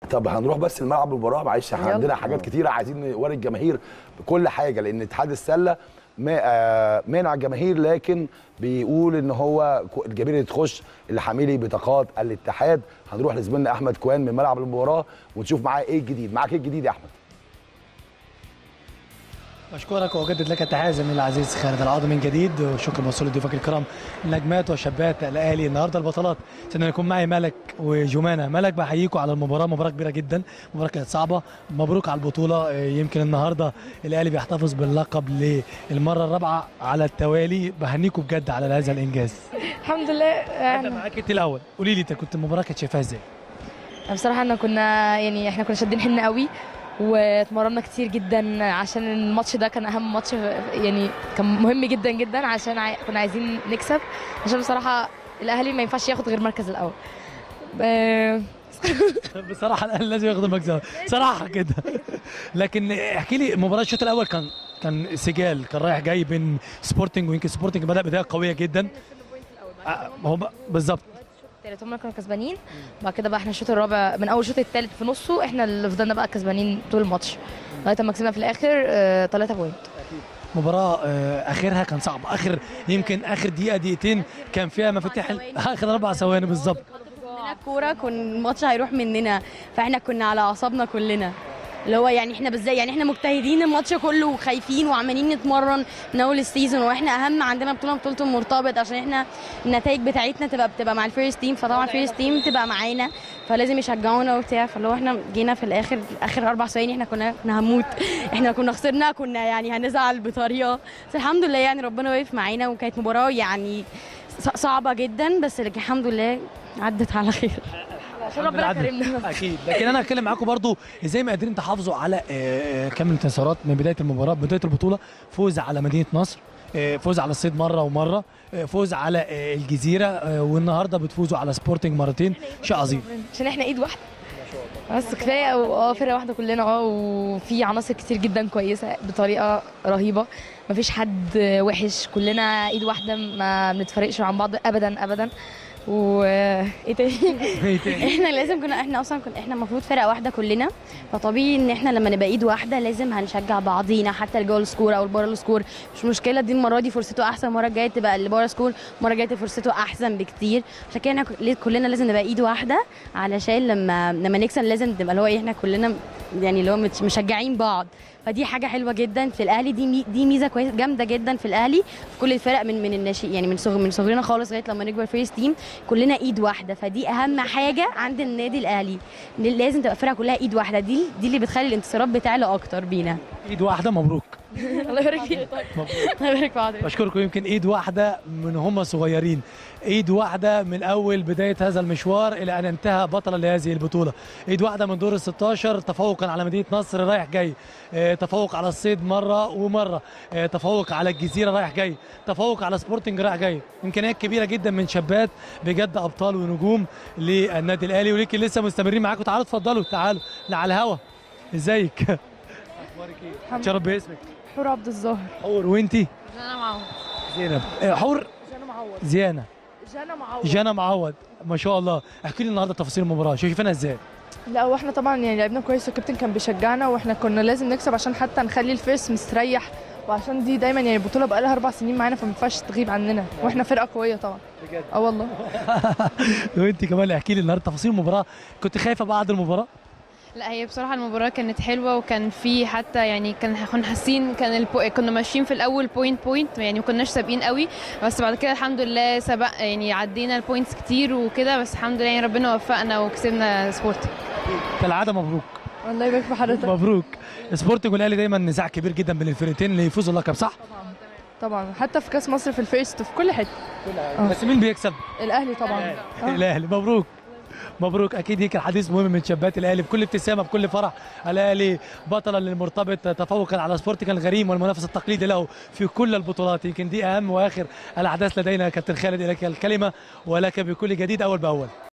طب هنروح بس الملعب المباراه معلش احنا يلا. عندنا حاجات كتيره عايزين نوري الجماهير بكل حاجه لان اتحاد السله ما- آه، مانع الجماهير لكن بيقول ان هو ك- الجماهير تخش اللي حاملي بطاقات الاتحاد هنروح لزميلنا احمد كوان من ملعب المباراه ونشوف معاه ايه الجديد معاك ايه الجديد يا احمد أشكرك وأجدد لك التحية زميلي العزيز خالد العاضي من جديد وشكر موصول لضيوفك الكرام نجمات وشابات الأهلي النهاردة البطلات سنة يكون معي ملك وجمانة ملك بحييكم على المباراة مباراة كبيرة جدا مباراة كانت صعبة مبروك على البطولة آه، يمكن النهاردة الأهلي بيحتفظ باللقب للمرة الرابعة على التوالي بهنيكم بجد على هذا الإنجاز الحمد لله أبدأ احنا معاك أنت الأول قولي لي أنت كنت المباراة كانت شايفاها إزاي؟ بصراحه احنا كنا يعني احنا كنا شادين حيلنا قوي واتمرنا كتير جدا عشان الماتش ده كان اهم ماتش يعني كان مهم جدا جدا عشان عاي... كنا عايزين نكسب عشان بصراحه الاهلي ما ينفعش ياخد غير المركز الاول آه، بصراحه الأهلي لازم ياخد المكسب صراحه كده لكن احكي لي مباراه الشوط الاول كان كان سجال كان رايح جاي بين سبورتنج ويمكن سبورتنج بدا بدايه قويه جدا آه، هو ب- بالظبط التالت هم كانوا كسبانين بعد كده بقى احنا الشوط الرابع من اول الشوط التالت في نصه احنا اللي فضلنا بقى كسبانين طول الماتش لغايه ما كسبنا في الاخر 3 بوينت مباراه آه، اخرها كان صعب اخر يمكن اخر دقيقه دقيقتين كان فيها مفاتيح ال- اخر اربع ثواني بالظبط مننا الكوره كن الماتش هيروح مننا فاحنا كنا على اعصابنا كلنا اللي هو يعني احنا بالذات يعني احنا مجتهدين الماتش كله وخايفين وعمالين نتمرن من اول السيزون واحنا اهم عندنا بطوله بطوله المرتبط عشان احنا النتائج بتاعتنا تبقى بتبقى مع الفيرست تيم فطبعا الفيرست تيم تبقى معانا فلازم يشجعونا وبتاع فاللي هو احنا جينا في الاخر اخر اربع ثواني احنا كنا كنا هنموت احنا كنا خسرنا كنا يعني هنزعل بطريقه بس الحمد لله يعني ربنا واقف معانا وكانت مباراه يعني ص- صعبه جدا بس لكن الحمد لله عدت على خير عشان ربنا بالعدل. كرمنا اكيد لكن انا هتكلم معاكم برضو ازاي ما قادرين تحافظوا على آه، آه، كم انتصارات من بدايه المباراه بدايه البطوله فوز على مدينه نصر آه، فوز على الصيد مره ومره آه، فوز على آه، الجزيره آه، والنهارده بتفوزوا على سبورتنج مرتين شيء عظيم عشان احنا ايد واحده بس كفايه اه فرقه واحده كلنا اه وفي عناصر كتير جدا كويسه بطريقه رهيبه مفيش حد وحش كلنا ايد واحده ما بنتفرقش عن بعض ابدا ابدا و ايه تاني إيه تاني؟ احنا لازم كنا احنا اصلا كنا احنا المفروض فرقه واحده كلنا فطبيعي ان احنا لما نبقى ايد واحده لازم هنشجع بعضينا حتى الجول سكور او البارا سكور مش مشكله دي المره دي فرصته احسن المره الجايه تبقى البارا سكور المره الجايه تبقى فرصته احسن بكتير عشان كده احنا ك- كلنا لازم نبقى ايد واحده علشان لما لما نكسب لازم نبقى اللي هو ايه احنا كلنا يعني اللي هو مت- مشجعين بعض فدي حاجه حلوه جدا في الاهلي دي مي دي ميزه كويسه جامده جدا في الاهلي في كل الفرق من من الناشئ يعني من صغر من صغرنا خالص لغايه لما نكبر فيرست تيم كلنا ايد واحده فدي اهم حاجه عند النادي الاهلي إن لازم تبقى الفرقه كلها ايد واحده دي دي اللي بتخلي الانتصارات بتعلى اكتر بينا ايد واحده مبروك الله يبارك فيك الله يبارك في حضرتك بشكركم يمكن ايد واحده من هم صغيرين ايد واحده من اول بدايه هذا المشوار الى ان انتهى بطلا لهذه البطوله ايد واحده من دور ال 16 تفوقا على مدينه نصر رايح جاي آه، تفوق على الصيد مره ومره آه، تفوق على الجزيره رايح جاي تفوق على سبورتنج رايح جاي امكانيات كبيره جدا من شابات بجد ابطال ونجوم للنادي الاهلي ولكن لسه مستمرين معاكم تعالوا اتفضلوا تعالوا لا على الهوا ازيك اخبارك ايه تشرف باسمك حور عبد الظاهر حور وانتي جانا معوض زينب آه، حور جانا معوض زيانه جانا معوض جانا معوض ما شاء الله احكي لي النهارده تفاصيل المباراه شايفينها ازاي لا واحنا طبعا يعني لعبنا كويس والكابتن كان بيشجعنا واحنا كنا لازم نكسب عشان حتى نخلي الفيرس مستريح وعشان دي دايما يعني البطوله بقى لها اربع سنين معانا فما ينفعش تغيب عننا واحنا فرقه قويه طبعا بجد اه والله وانت كمان احكي لي النهارده تفاصيل المباراه كنت خايفه بعد المباراه لا هي بصراحة المباراة كانت حلوة وكان في حتى يعني كان كنا حاسين كان البو... كنا ماشيين في الأول بوينت بوينت يعني ما كناش سابقين قوي بس بعد كده الحمد لله سبق يعني عدينا البوينتس كتير وكده بس الحمد لله يعني ربنا وفقنا وكسبنا سبورتنج كالعاده مبروك الله يبارك في حضرتك مبروك سبورتنج والاهلي دايما نزاع كبير جدا بين الفرقتين اللي يفوزوا اللقب صح طبعا حتى في كاس مصر في الفيرست في كل حته آه. بس مين بيكسب الاهلي طبعا آه. الاهلي مبروك مبروك اكيد هيك الحديث مهم من شابات الاهلي بكل ابتسامه بكل فرح الاهلي بطلا للمرتبط تفوقا على سبورتنج الغريم والمنافس التقليدي له في كل البطولات يمكن دي اهم واخر الاحداث لدينا كابتن خالد اليك الكلمه ولك بكل جديد اول باول